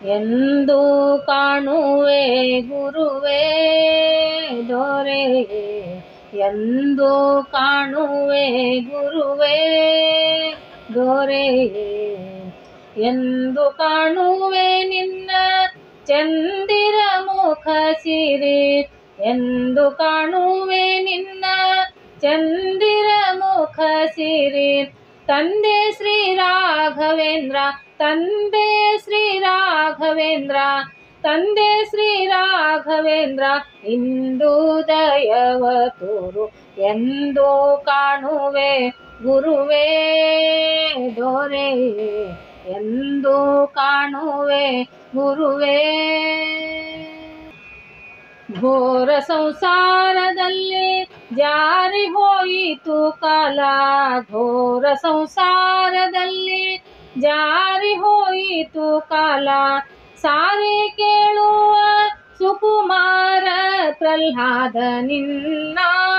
ಎಂದು ಕಾಣುವೆ ಗುರುವೇ ದೊರೆ ಎಂದು ಕಾಣುವೆ ಗುರುವೇ ದೊರೆ ಎಂದು ಕಾಣುವೆ ನಿನ್ನ ಚಂದಿರ ಮುಖ ಸಿರಿ ಎಂದು ಕಾಣುವೆ ನಿನ್ನ ಚಂದಿರ ಮುಖ ಸಿರಿ ತಂದೆ ಶ್ರೀ ರಾಘವೇಂದ್ರ ತಂದೆ ಶ್ರೀ ರಾಘವೇಂದ್ರ ತಂದೆ ಶ್ರೀ ರಾಘವೇಂದ್ರ ಇಂದು ದಯವ ತೋರು ಎಂದು ಕಾಣುವೆ ಗುರುವೇ ದೊರೆ ಎಂದು ಕಾಣುವೆ ಗುರುವೇ ಘೋರ ಸಂಸಾರದಲ್ಲಿ ಜಾರಿ ಹೋಯಿತು ಕಾಲ ಘೋರ ಸಂಸಾರದಲ್ಲಿ ಜಾರಿ ಹೋಯಿತು ಕಾಲ ಸಾರಿ ಕೇಳುವ ಸುಕುಮಾರ ಪ್ರಹ್ಲಾದ ನಿನ್ನ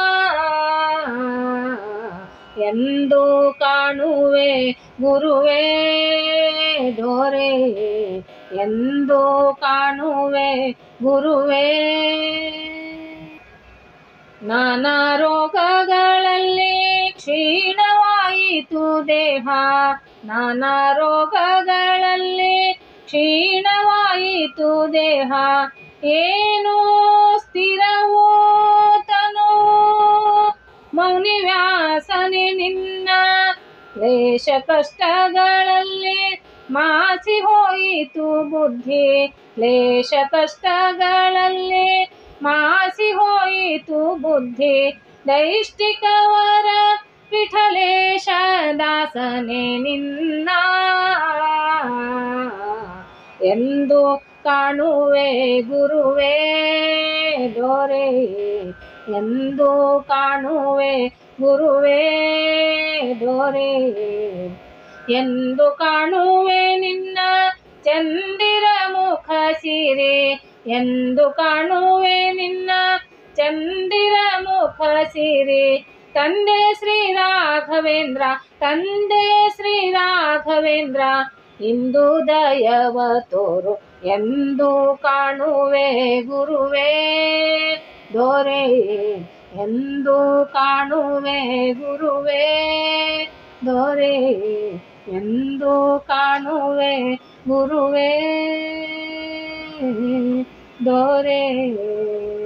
ಎಂದು ಕಾಣುವೆ ಗುರುವೇ ದೊರೆ ಎಂದು ಕಾಣುವೆ ಗುರುವೇ ನಾನಾ ರೋಗಗಳಲ್ಲಿ ಕ್ಷೀಣವಾಯಿತು ದೇಹ ನಾನಾ ರೋಗಗಳಲ್ಲಿ ಕ್ಷೀಣವಾಯಿತು ದೇಹ ಏನು ಸ್ಥಿರವೋ ತನು ಮೌನಿ ವ್ಯಾಸನೆ ನಿನ್ನ ಕ್ಲೇಶ ಕಷ್ಟಗಳಲ್ಲಿ ಮಾಸಿ ಹೋಯಿತು ಬುದ್ಧಿ ಕ್ಲೇಶ ಕಷ್ಟಗಳಲ್ಲಿ ಮಾಸಿ ಹೋಯಿತು ಬುದ್ಧಿ ದೈಷ್ಟಿಕವರ ವಿಠಲೇಶ ದಾಸನೆ ನಿನ್ನ ಎಂದು ಕಾಣುವೆ ಗುರುವೇ ದೊರೆ ಎಂದು ಕಾಣುವೆ ಗುರುವೇ ದೊರೆ ಎಂದು ಕಾಣುವೆ ನಿನ್ನ ಚಂದಿರ ಮುಖ ಸಿರೆ ಎಂದು ಕಾಣುವೆ ನಿನ್ನ ಚಂದಿರ ಮುಖ ಸಿರೆ ತಂದೆ ಶ್ರೀ ರಾಘವೇಂದ್ರ ತಂದೆ ಶ್ರೀ ರಾಘವೇಂದ್ರ ಇಂದು ದಯವ ತೋರು ಎಂದು ಕಾಣುವೆ ಗುರುವೇ ದೊರೆ ಎಂದು ಕಾಣುವೆ ಗುರುವೇ ದೊರೆ ಎಂದು ಕಾಣುವೆ ಗುರುವೇ ದೊರೆ